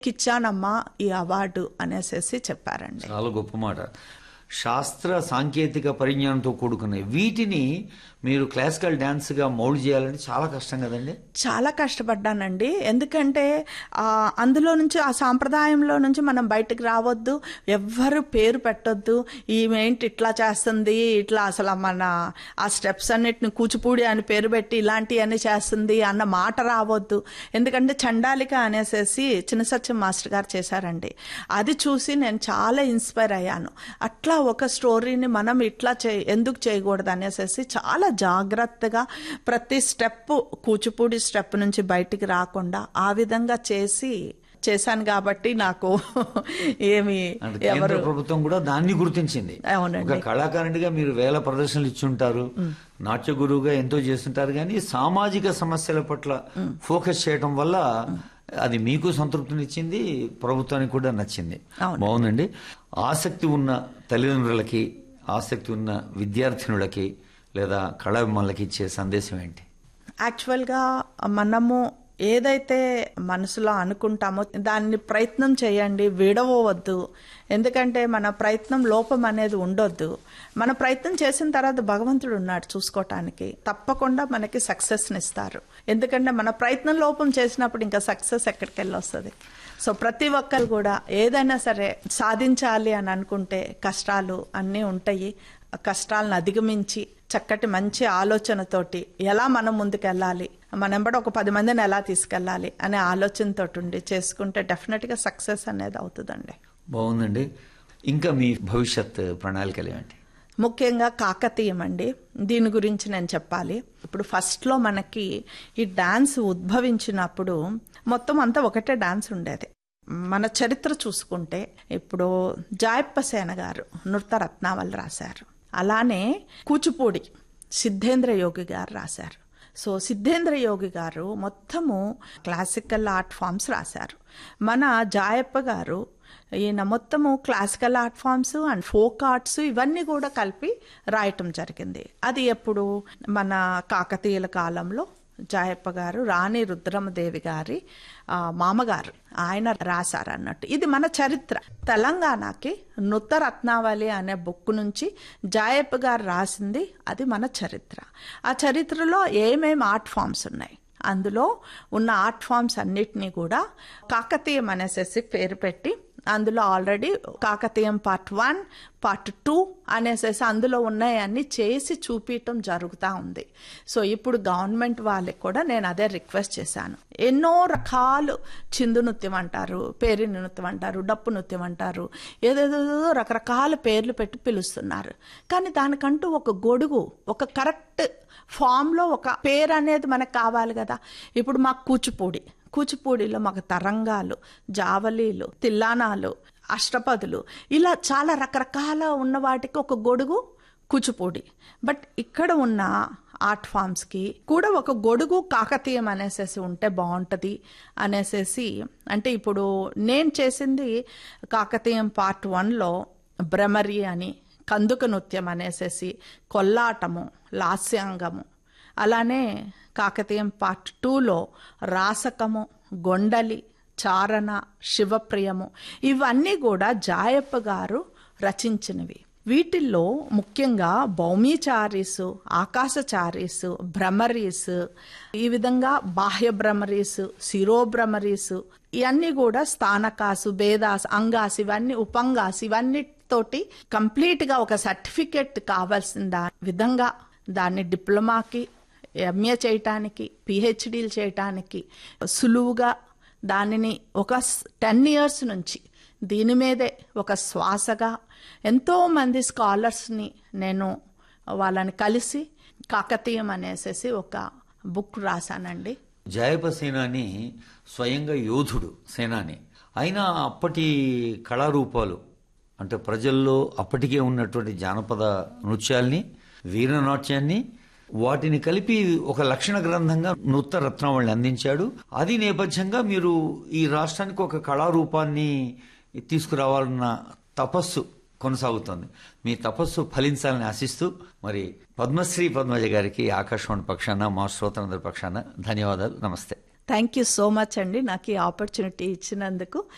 ఇచ్చానమ్మా ఈ అవార్డు అనేసేసి చెప్పారండి చాలా గొప్ప మాట శాస్త్ర సాంకేతిక పరిజ్ఞానంతో కూడుకున్నాయి వీటిని మీరు క్లాసికల్ డాన్స్ గా మౌల్డ్ చేయాలంటే చాలా కష్టం కదండి చాలా కష్టపడ్డానండి ఎందుకంటే ఆ, అందులో నుంచి ఆ సాంప్రదాయంలో నుంచి మనం బయటకు రావద్దు ఎవ్వరు పేరు పెట్టొద్దు ఈమె ఏంటి ఇట్లా చేస్తుంది ఇట్లా అసలు మన ఆ స్టెప్స్ అన్నిటిని కూచిపూడి అని పేరు పెట్టి ఇలాంటివన్నీ చేస్తుంది అన్న మాట రావద్దు ఎందుకంటే చండాలిక అనేసేసి చిన్న సత్యం మాస్టర్ గారు చేశారండి అది చూసి నేను చాలా ఇన్స్పైర్ అయ్యాను అట్లా ఒక స్టోరీని మనం ఇట్లా చే ఎందుకు చేయకూడదు అనేసేసి చాలా జాగ్రత్తగా ప్రతి స్టెప్ కూచిపూడి స్టెప్ నుంచి బయటికి రాకుండా ఆ విధంగా చేసి చేశాను కాబట్టి నాకు ఏమి అంటే కేంద్ర ఎవరు ప్రభుత్వం కూడా దాన్ని గుర్తించింది అవునండి. ఒక కళాకారునిగా మీరు వేల ప్రదర్శనలు ఇచ్చుంటారు నాట్య గురువుగా ఎంతో చేస్తుంటారు కానీ సామాజిక సమస్యల పట్ల ఫోకస్ చేయడం వల్ల అది మీకు సంతృప్తినిచ్చింది ప్రభుత్వానికి కూడా నచ్చింది అవును. బాగుందండి ఆసక్తి ఉన్న తల్లిదండ్రులకి ఆసక్తి ఉన్న విద్యార్థినులకి లేదా కళాభిమానులకి ఇచ్చే సందేశం ఏంటి యాక్చువల్గా మనము ఏదైతే మనసులో అనుకుంటామో దాన్ని ప్రయత్నం చేయండి విడవవద్దు ఎందుకంటే మన ప్రయత్నం లోపం అనేది ఉండొద్దు మన ప్రయత్నం చేసిన తర్వాత భగవంతుడు ఉన్నాడు చూసుకోవటానికి తప్పకుండా మనకి సక్సెస్ని ఇస్తారు ఎందుకంటే మన ప్రయత్నం లోపం చేసినప్పుడు ఇంకా సక్సెస్ ఎక్కడికి వెళ్ళి వస్తుంది సో ప్రతి ఒక్కరు కూడా ఏదైనా సరే సాధించాలి అని అనుకుంటే కష్టాలు అన్నీ ఉంటాయి ఆ కష్టాలను అధిగమించి చక్కటి మంచి ఆలోచనతోటి ఎలా మనం ముందుకెళ్ళాలి మనం ఎంబడ ఒక పది మందిని ఎలా తీసుకెళ్ళాలి అనే ఆలోచనతో ఉండి చేసుకుంటే డెఫినెట్గా సక్సెస్ అనేది అవుతుందండి బాగుందండి ఇంకా మీ భవిష్యత్ ప్రణాళికలు ఏంటి ముఖ్యంగా కాకతీయం అండి దీని గురించి నేను చెప్పాలి ఇప్పుడు ఫస్ట్లో మనకి ఈ డాన్స్ ఉద్భవించినప్పుడు మొత్తం అంతా ఒకటే డాన్స్ ఉండేది మన చరిత్ర చూసుకుంటే ఇప్పుడు జాయప్ప సేన గారు నృత్య రత్నావళి రాశారు అలానే కూచిపూడి సిద్ధేంద్ర యోగి గారు రాశారు సో సిద్ధేంద్ర యోగి గారు మొత్తము క్లాసికల్ ఆర్ట్ ఫామ్స్ రాశారు మన జాయప్ప గారు ఈయన మొత్తము classical art forms and folk arts ఇవన్నీ కూడా కలిపి రాయటం జరిగింది అది ఎప్పుడు మన కాకతీయుల కాలంలో జాయప్ప గారు రాణి రుద్రమదేవి గారి ఆ, మామగారు ఆయన రాశారు అన్నట్టు ఇది మన చరిత్ర తెలంగాణకి నృత్య రత్నావళి అనే బుక్ నుంచి జాయప్ప గారు రాసింది అది మన చరిత్ర ఆ చరిత్రలో ఏమేమి ఆర్ట్ ఫామ్స్ ఉన్నాయి అందులో ఉన్న ఆర్ట్ ఫామ్స్ అన్నిటినీ కూడా కాకతీయం అనేసేసి పేరు పెట్టి అందులో already Kakatiyam part one part two అనేసేసి అందులో ఉన్నాయన్నీ చేసి చూపించటం జరుగుతూ ఉంది సో ఇప్పుడు గవర్నమెంట్ వాళ్ళకి కూడా నేను అదే రిక్వెస్ట్ చేశాను ఎన్నో రకాలు చిందు నృత్యం అంటారు పేరి నృత్యం అంటారు డప్పు నృత్యం అంటారు ఏదేదో రకరకాల పేర్లు పెట్టి పిలుస్తున్నారు కానీ దానికంటూ ఒక గొడుగు ఒక కరెక్ట్ ఫామ్లో ఒక పేరు అనేది మనకు కావాలి కదా ఇప్పుడు మాకు కూచిపూడి కూచిపూడిలో మాకు తరంగాలు జావలీలు తిల్లానాలు అష్టపదులు ఇలా చాలా రకరకాల ఉన్న వాటికి ఒక గొడుగు కూచిపూడి బట్ ఇక్కడ ఉన్న ఆర్ట్ ఫామ్స్కి కూడా ఒక గొడుగు కాకతీయం అనేసేసి ఉంటే బాగుంటుంది అనేసేసి అంటే ఇప్పుడు నేను చేసింది కాకతీయం పార్ట్ వన్లో భ్రమరి అని కందుక నృత్యం అనేసేసి కొల్లాటము లాస్యాంగము అలానే కాకతీయం పార్ట్ టూలో రాసకము గొండలి చారణ శివప్రియము ఇవన్నీ కూడా జాయప్ప గారు రచించినవి వీటిల్లో ముఖ్యంగా భౌమీచారీస్ ఆకాశచారీస్ భ్రమరీస్ ఈ విధంగా బాహ్య భ్రమరీస్ శిరోభ్రమరీస్ ఇవన్నీ కూడా స్థానకాసు భేదాస్ అంగాస్ ఇవన్నీ ఉపంగాస్ ఇవన్నీ తోటి కంప్లీట్ గా ఒక సర్టిఫికెట్ కావాల్సిన దా విధంగా దాన్ని డిప్లొమాకి ఎంఏ చేయటానికి పిహెచ్డీలు చేయటానికి సులువుగా దానిని ఒక టెన్ ఇయర్స్ నుంచి దీని మీదే ఒక శ్వాసగా ఎంతో మంది స్కాలర్స్ని నేను వాళ్ళని కలిసి కాకతీయం అనేసేసి ఒక బుక్ రాశానండి జయప సేనాని స్వయంగా యోధుడు సేనాని అయినా అప్పటి కళారూపాలు అంటే ప్రజల్లో అప్పటికే ఉన్నటువంటి జానపద నృత్యాల్ని వీరనాట్యాన్ని వాటిని కలిపి ఒక లక్షణ గ్రంథంగా నృత్య రత్నావళిని అందించాడు అది నేపథ్యంగా మీరు ఈ రాష్ట్రానికి ఒక కళారూపాన్ని తీసుకురావాలన్న తపస్సు కొనసాగుతోంది మీ తపస్సు ఫలించాలని ఆశిస్తూ మరి పద్మశ్రీ పద్మజ గారికి ఆకాశవాణి పక్షాన మా శ్రోతలందరి పక్షాన ధన్యవాదాలు నమస్తే థ్యాంక్ యూ సో మచ్ అండి నాకు ఈ ఆపర్చునిటీ ఇచ్చినందుకు